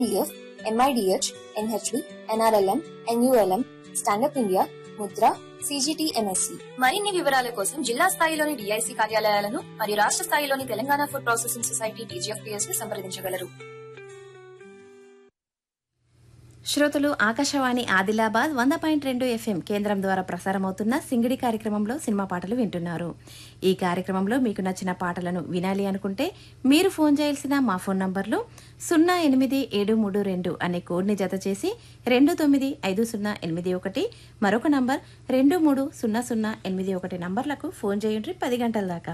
PF MIDH NHB NRLM NULM stand up India Mudra CGT MSC మరిన్ని వివరాల కోసం జిల్లా స్థాయిలోని డిఐసి కార్యాలయాలను మరియు రాష్ట్ర స్థాయిలోని Telangana food processing society TGFPS ను సంప్రదించగలరు శ్రోతలు ఆకాశవాణి ఆదిలాబాద్ వంద పాయింట్ రెండు ఎఫ్ఎం కేంద్రం ద్వారా ప్రసారమవుతున్న సింగిడి కార్యక్రమంలో సినిమా పాటలు వింటున్నారు ఈ కార్యక్రమంలో మీకు నచ్చిన పాటలను వినాలి అనుకుంటే మీరు ఫోన్ చేయాల్సిన మా ఫోన్ నంబర్లు సున్నా ఎనిమిది ఏడు మూడు రెండు అనే కోడ్ని జత చేసి రెండు తొమ్మిది ఐదు సున్నా ఎనిమిది ఒకటి మరొక నంబర్ రెండు మూడు సున్నా సున్నా ఎనిమిది ఒకటి నంబర్లకు ఫోన్ చేయండి పది గంటల దాకా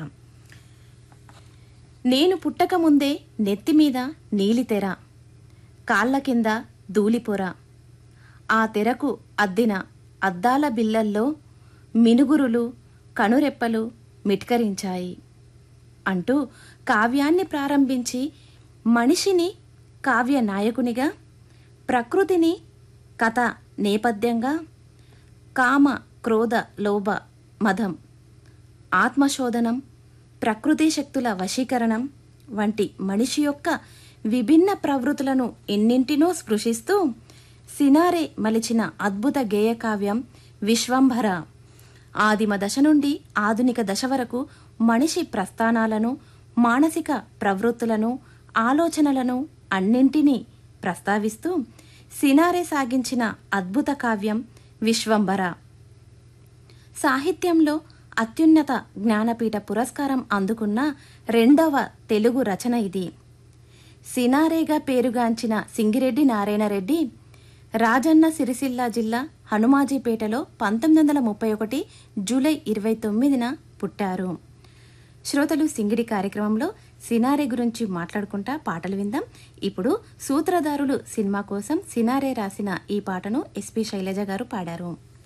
నేను పుట్టక ముందే నెత్తి మీద నీలితెర కాళ్ళ కింద ధూళిపొర ఆ తెరకు అద్దిన అద్దాల బిల్లల్లో మినుగురులు కనురెప్పలు మిట్కరించాయి అంటూ కావ్యాన్ని ప్రారంభించి మనిషిని కావ్య నాయకునిగా ప్రకృతిని కథ నేపథ్యంగా కామ క్రోధ లోభ మదం ఆత్మశోధనం ప్రకృతి శక్తుల వశీకరణం వంటి మనిషి యొక్క విభిన్న ప్రవృత్తులను ఎన్నింటినో స్పృశిస్తూ సినారే మలిచిన అద్భుత గేయకావ్యం విశ్వంభర ఆదిమ దశ నుండి ఆధునిక దశ వరకు మనిషి ప్రస్థానాలను మానసిక ప్రవృత్తులను ఆలోచనలను అన్నింటినీ ప్రస్తావిస్తూ సినారే సాగించిన అద్భుత కావ్యం విశ్వంభర సాహిత్యంలో అత్యున్నత జ్ఞానపీఠ పురస్కారం అందుకున్న రెండవ తెలుగు రచన ఇది సినారేగా పేరుగాంచిన సింగిరెడ్డి నారాయణరెడ్డి రాజన్న సిరిసిల్ల జిల్లా హనుమాజీపేటలో పంతొమ్మిది వందల ముప్పై ఒకటి జూలై ఇరవై తొమ్మిదిన పుట్టారు శ్రోతలు సింగిడి కార్యక్రమంలో సినారే గురించి మాట్లాడుకుంటా పాటలు విందాం ఇప్పుడు సూత్రధారులు సినిమా కోసం సినారే రాసిన ఈ పాటను ఎస్పి శైలజ గారు పాడారు